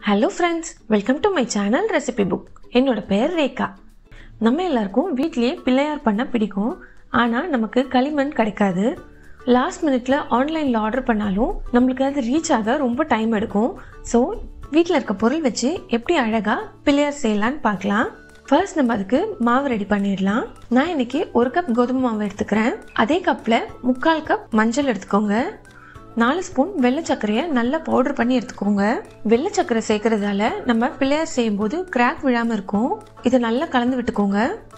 hello friends welcome to my channel recipe book என்னோட பேர் ரேகா நம்ம எல்லாருக்கும் வீட்லேயே பிள்ளையார் பண்ண பிடிக்கும் ஆனால் நமக்கு களிமண் கிடைக்காது லாஸ்ட் மினிட்ல ஆன்லைனில் ஆர்டர் பண்ணாலும் நம்மளுக்கு அது ரீச் ஆக ரொம்ப டைம் எடுக்கும் ஸோ வீட்டில் இருக்க பொருள் வச்சு எப்படி அழகாக பிள்ளையார் செய்யலான்னு பார்க்கலாம் ஃபர்ஸ்ட் நம்ம அதுக்கு மாவு ரெடி பண்ணிடலாம் நான் இன்னைக்கு ஒரு கப் கோதுமை மாவு எடுத்துக்கிறேன் அதே கப்பில் முக்கால் கப் மஞ்சள் எடுத்துக்கோங்க நாலு ஸ்பூன் வெள்ளை சர்க்கரையை நல்லா பவுடர் பண்ணி எடுத்துக்கோங்க வெள்ளை சர்க்கரை சேர்க்கறதால நம்ம பிள்ளையார் செய்யும்போது கிராக் விழாம இருக்கும் இதை நல்லா கலந்து விட்டுக்கோங்க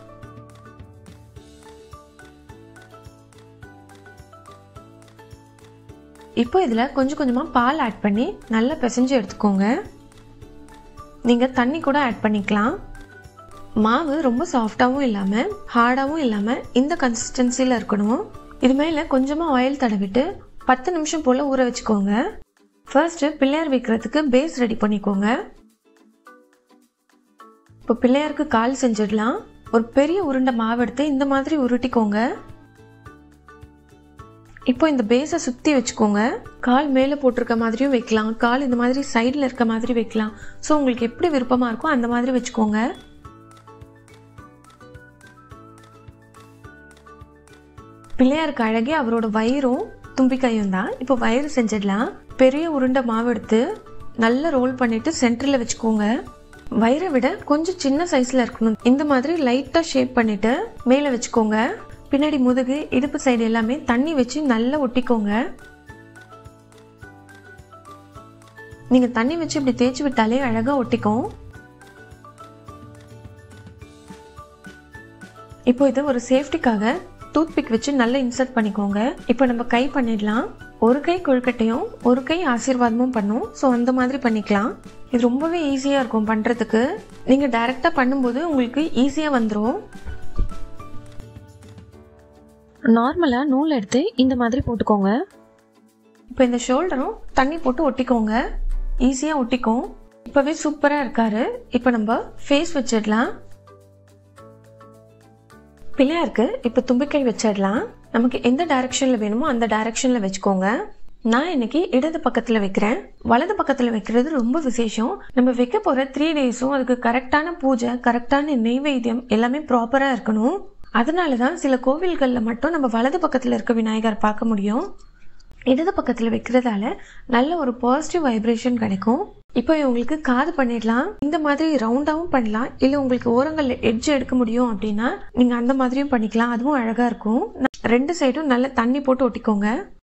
இப்போ இதில் கொஞ்சம் கொஞ்சமாக பால் ஆட் பண்ணி நல்லா பிசைஞ்சு எடுத்துக்கோங்க நீங்கள் தண்ணி கூட ஆட் பண்ணிக்கலாம் மாவு ரொம்ப சாஃப்டாகவும் இல்லாமல் ஹார்டாகவும் இல்லாமல் இந்த கன்சிஸ்டன்சியில் இருக்கணும் இது மேலே கொஞ்சமாக ஆயில் தடவிட்டு பத்து நிமிஷம் போல் ஊற வச்சுக்கோங்க ஃபர்ஸ்ட்டு பிள்ளையார் வைக்கிறதுக்கு பேஸ் ரெடி பண்ணிக்கோங்க இப்போ பிள்ளையாருக்கு கால் செஞ்சிடலாம் ஒரு பெரிய உருண்டை மாவு எடுத்து இந்த மாதிரி உருட்டிக்கோங்க இப்போ இந்த பேஸை சுற்றி வச்சுக்கோங்க கால் மேலே போட்டிருக்க மாதிரியும் வைக்கலாம் கால் இந்த மாதிரி சைடில் இருக்க மாதிரி வைக்கலாம் ஸோ உங்களுக்கு எப்படி விருப்பமாக இருக்கோ அந்த மாதிரி வச்சுக்கோங்க பிள்ளையாருக்கு அழகே அவரோட வயிறும் தும்பிக்கையும் தான் இப்போ வயிறு செஞ்சிடலாம் பெரிய உருண்டை மாவு எடுத்து நல்லா ரோல் பண்ணிட்டு சென்டரில் வச்சுக்கோங்க வயிறை விட கொஞ்சம் சின்ன சைஸில் இருக்கணும் இந்த மாதிரி லைட்டாக ஷேப் பண்ணிட்டு மேலே வச்சுக்கோங்க பின்னாடி முதுகு இடுப்பு சைடு எல்லாமே தண்ணி வச்சு நல்லா ஒட்டிக்கோங்க நீங்கள் தண்ணி வச்சு இப்படி தேய்ச்சி விட்டாலே அழகாக ஒட்டிக்கும் இப்போ இது ஒரு சேஃப்டிக்காக டூத் பிக் வச்சு நல்லா இன்சர்ட் பண்ணிக்கோங்க இப்போ நம்ம கை பண்ணிடலாம் ஒரு கை கொழுக்கட்டையும் ஒரு கை ஆசீர்வாதமும் பண்ணும் ஸோ அந்த மாதிரி பண்ணிக்கலாம் இது ரொம்பவே ஈஸியாக இருக்கும் பண்ணுறதுக்கு நீங்கள் டைரெக்டாக பண்ணும்போது உங்களுக்கு ஈஸியாக வந்துடும் நார்மலாக நூல் எடுத்து இந்த மாதிரி போட்டுக்கோங்க இப்போ இந்த ஷோல்டரும் தண்ணி போட்டு ஒட்டிக்கோங்க ஈஸியாக ஒட்டிக்கும் இப்போவே சூப்பராக இருக்காரு இப்போ நம்ம ஃபேஸ் வச்சிடலாம் பிள்ளையாருக்கு இப்போ தும்பிக்கை வச்சிடலாம் நமக்கு எந்த டைரக்ஷனில் வேணுமோ அந்த டைரக்ஷனில் வச்சுக்கோங்க நான் இன்னைக்கு இடது பக்கத்தில் வைக்கிறேன் வலது பக்கத்தில் வைக்கிறது ரொம்ப விசேஷம் நம்ம வைக்க போகிற த்ரீ டேஸும் அதுக்கு கரெக்டான பூஜை கரெக்டான நெய்வேத்தியம் எல்லாமே ப்ராப்பராக இருக்கணும் அதனால தான் சில கோவில்களில் மட்டும் நம்ம வலது பக்கத்தில் இருக்க விநாயகர் பார்க்க முடியும் இடது பக்கத்தில் வைக்கிறதால நல்ல ஒரு பாசிட்டிவ் வைப்ரேஷன் கிடைக்கும் இப்போ உங்களுக்கு காது பண்ணிடலாம் இந்த மாதிரி ரவுண்டாகவும் பண்ணலாம் இல்லை உங்களுக்கு ஓரங்களில் எட்ஜ் எடுக்க முடியும் அப்படின்னா நீங்கள் அந்த மாதிரியும் பண்ணிக்கலாம் அதுவும் அழகாக இருக்கும் ரெண்டு சைடும் நல்ல தண்ணி போட்டு ஒட்டிக்கோங்க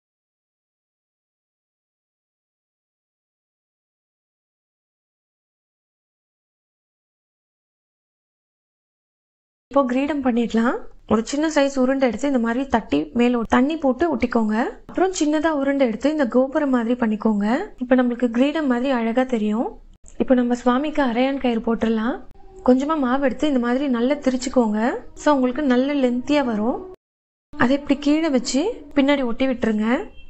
இப்போ கிரீடம் பண்ணிடலாம் ஒரு சின்ன சைஸ் உருண்டை எடுத்து இந்த மாதிரி தட்டி மேலே தண்ணி போட்டு ஒட்டிக்கோங்க அப்புறம் சின்னதாக உருண்டை எடுத்து இந்த கோபுரம் மாதிரி பண்ணிக்கோங்க இப்போ நம்மளுக்கு கிரீடம் மாதிரி அழகாக தெரியும் இப்போ நம்ம சுவாமிக்கு அரையான் கயிறு போட்டுடலாம் கொஞ்சமாக மாவு எடுத்து இந்த மாதிரி நல்லா திரிச்சுக்கோங்க ஸோ உங்களுக்கு நல்ல லென்த்தியாக வரும் அதை இப்படி கீழே வச்சு பின்னாடி ஒட்டி விட்டுருங்க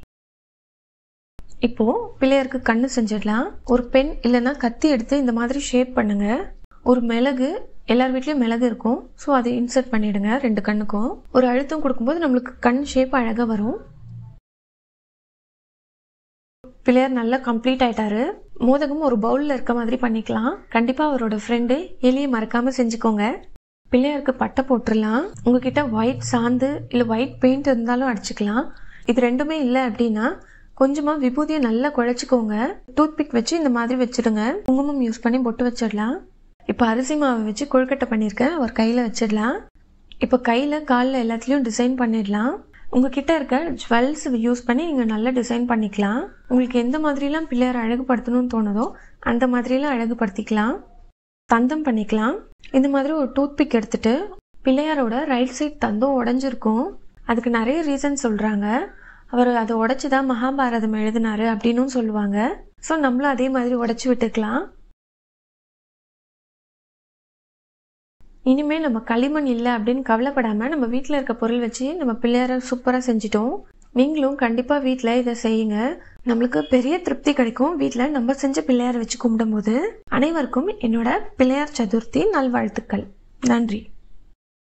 இப்போ பிள்ளையாருக்கு கண்ணு செஞ்சிடலாம் ஒரு பென் இல்லைன்னா கத்தி எடுத்து இந்த மாதிரி ஷேப் பண்ணுங்க ஒரு மிளகு எல்லார் வீட்லேயும் மிளகு இருக்கும் ஸோ அதை இன்சர்ட் பண்ணிடுங்க ரெண்டு கண்ணுக்கும் ஒரு அழுத்தம் கொடுக்கும்போது நம்மளுக்கு கண் ஷேப் அழகாக வரும் பிள்ளையார் நல்லா கம்ப்ளீட் ஆயிட்டாரு மோதகம் ஒரு பவுலில் இருக்க மாதிரி பண்ணிக்கலாம் கண்டிப்பாக அவரோட ஃப்ரெண்டு எலியை மறக்காமல் செஞ்சுக்கோங்க பிள்ளையாருக்கு பட்டை போட்டுடலாம் உங்ககிட்ட ஒயிட் சாந்து இல்லை ஒயிட் பெயிண்ட் இருந்தாலும் அடிச்சுக்கலாம் இது ரெண்டுமே இல்லை அப்படின்னா கொஞ்சமாக விபூதியை நல்லா குழைச்சிக்கோங்க டூத் பிக் வச்சு இந்த மாதிரி வச்சிடுங்க குங்குமம் யூஸ் பண்ணி பொட்டு வச்சிடலாம் இப்போ அரிசி மாவை வச்சு கொழுக்கட்டை பண்ணியிருக்கேன் ஒரு கையில் வச்சிடலாம் இப்போ கையில் காலில் எல்லாத்துலேயும் டிசைன் பண்ணிடலாம் உங்ககிட்ட இருக்க ஜுவல்ஸ் யூஸ் பண்ணி நீங்கள் நல்லா டிசைன் பண்ணிக்கலாம் உங்களுக்கு எந்த மாதிரிலாம் பிள்ளையார் அழகுபடுத்தணும்னு தோணுதோ அந்த மாதிரிலாம் அழகுபடுத்திக்கலாம் தந்தம் பண்ணிக்கலாம் இந்த மாதிரி ஒரு டூத் பிக் எடுத்துட்டு பிள்ளையாரோட ரைட் சைட் தந்தம் உடஞ்சிருக்கும் அதுக்கு நிறைய ரீசன் சொல்கிறாங்க அவர் அதை உடச்சி தான் மகாபாரதம் எழுதினாரு அப்படின்னும் சொல்லுவாங்க ஸோ நம்மளும் அதே மாதிரி உடச்சி விட்டுக்கலாம் இனிமேல் நம்ம களிமண் இல்லை அப்படின்னு கவலைப்படாமல் நம்ம வீட்டில் இருக்க பொருள் வச்சு நம்ம பிள்ளையார சூப்பராக செஞ்சிட்டோம் நீங்களும் கண்டிப்பாக வீட்டில் இதை செய்யுங்க நம்மளுக்கு பெரிய திருப்தி கிடைக்கும் வீட்டில் நம்ம செஞ்ச பிள்ளையார் வச்சு கும்பிடும்போது அனைவருக்கும் என்னோட பிள்ளையார் சதுர்த்தி நல்வாழ்த்துக்கள் நன்றி